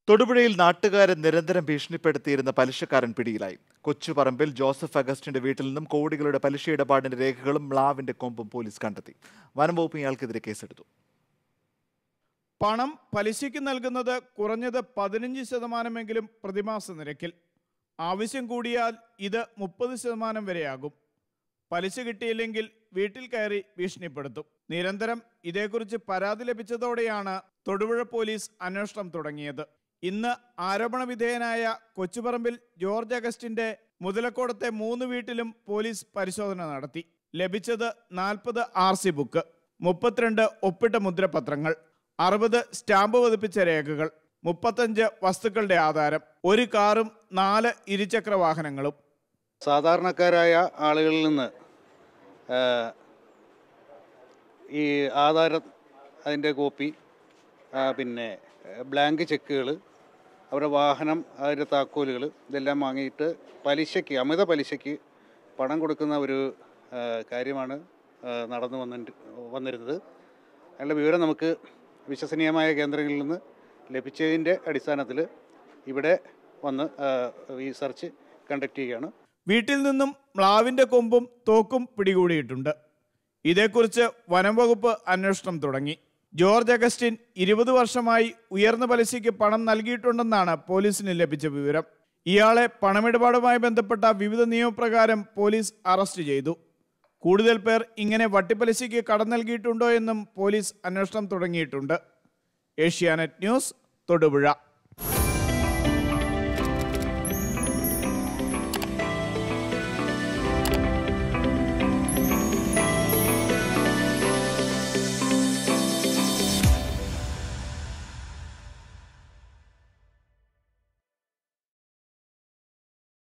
തൊടുപുഴയിൽ നാട്ടുകാരെ നിരന്തരം ഭീഷണിപ്പെടുത്തിയിരുന്ന പലിശക്കാരൻ പിടിയിലായി കൊച്ചുപറമ്പിൽ ജോസഫ് അഗസ്റ്റിന്റെ വീട്ടിൽ നിന്നും കോടികളുടെ പലിശ ഇടപാടിന്റെ രേഖകളും മ്ലാവിന്റെ കൊമ്പും പോലീസ് കണ്ടെത്തി വനംവകുപ്പ് ഇയാൾക്കെതിരെ കേസെടുത്തു പണം പലിശയ്ക്ക് നൽകുന്നത് കുറഞ്ഞത് പതിനഞ്ച് ശതമാനമെങ്കിലും പ്രതിമാസ നിരക്കിൽ ആവശ്യം കൂടിയാൽ ഇത് മുപ്പത് ശതമാനം വരെയാകും പലിശ കിട്ടിയില്ലെങ്കിൽ വീട്ടിൽ കയറി ഭീഷണിപ്പെടുത്തും നിരന്തരം ഇതേക്കുറിച്ച് പരാതി ലഭിച്ചതോടെയാണ് തൊടുപുഴ പോലീസ് അന്വേഷണം തുടങ്ങിയത് ഇന്ന് ആരോപണ വിധേയനായ കൊച്ചുപറമ്പിൽ ജോർജ് അഗസ്റ്റിന്റെ മുതലക്കോടത്തെ മൂന്ന് വീട്ടിലും പോലീസ് പരിശോധന നടത്തി ലഭിച്ചത് നാൽപ്പത് ആർ സി ബുക്ക് മുപ്പത്തിരണ്ട് ഒപ്പിട്ട മുദ്രപത്രങ്ങൾ അറുപത് സ്റ്റാമ്പ് പതിപ്പിച്ച രേഖകൾ മുപ്പത്തഞ്ച് വസ്തുക്കളുടെ ആധാരം ഒരു കാറും നാല് ഇരുചക്ര വാഹനങ്ങളും സാധാരണക്കാരായ ആളുകളിൽ നിന്ന് ആ, ഈ ആധാരം അതിൻ്റെ കോപ്പി ആ, പിന്നെ ബ്ലാങ്ക് ചെക്കുകൾ അവരുടെ വാഹനം അതിൻ്റെ താക്കോലുകൾ ഇതെല്ലാം വാങ്ങിയിട്ട് പലിശയ്ക്ക് അമിത പലിശയ്ക്ക് പണം കൊടുക്കുന്ന ഒരു ആ, കാര്യമാണ് ആ, നടന്നു വന്നിട്ട് വന്നിരുന്നത് അതിനുള്ള വിവരം നമുക്ക് വിശ്വസനീയമായ കേന്ദ്രങ്ങളിൽ നിന്ന് ലഭിച്ചതിൻ്റെ അടിസ്ഥാനത്തിൽ ഇവിടെ വന്ന് ആ, ഈ സെർച്ച് കണ്ടക്ട് ചെയ്യുകയാണ് വീട്ടിൽ നിന്നും മ്ലാവിന്റെ കൊമ്പും തോക്കും പിടികൂടിയിട്ടുണ്ട് ഇതേക്കുറിച്ച് വനം വകുപ്പ് അന്വേഷണം തുടങ്ങി ജോർജ് അഗസ്റ്റിൻ ഇരുപത് വർഷമായി ഉയർന്ന പലിശയ്ക്ക് പണം നൽകിയിട്ടുണ്ടെന്നാണ് പോലീസിന് ലഭിച്ച വിവരം ഇയാളെ പണമിടപാടുമായി ബന്ധപ്പെട്ട വിവിധ നിയമപ്രകാരം പോലീസ് അറസ്റ്റ് ചെയ്തു കൂടുതൽ പേർ ഇങ്ങനെ വട്ടിപ്പലിശയ്ക്ക് കടം നൽകിയിട്ടുണ്ടോ എന്നും പോലീസ് അന്വേഷണം തുടങ്ങിയിട്ടുണ്ട് ഏഷ്യാനെറ്റ് ന്യൂസ് തൊടുപുഴ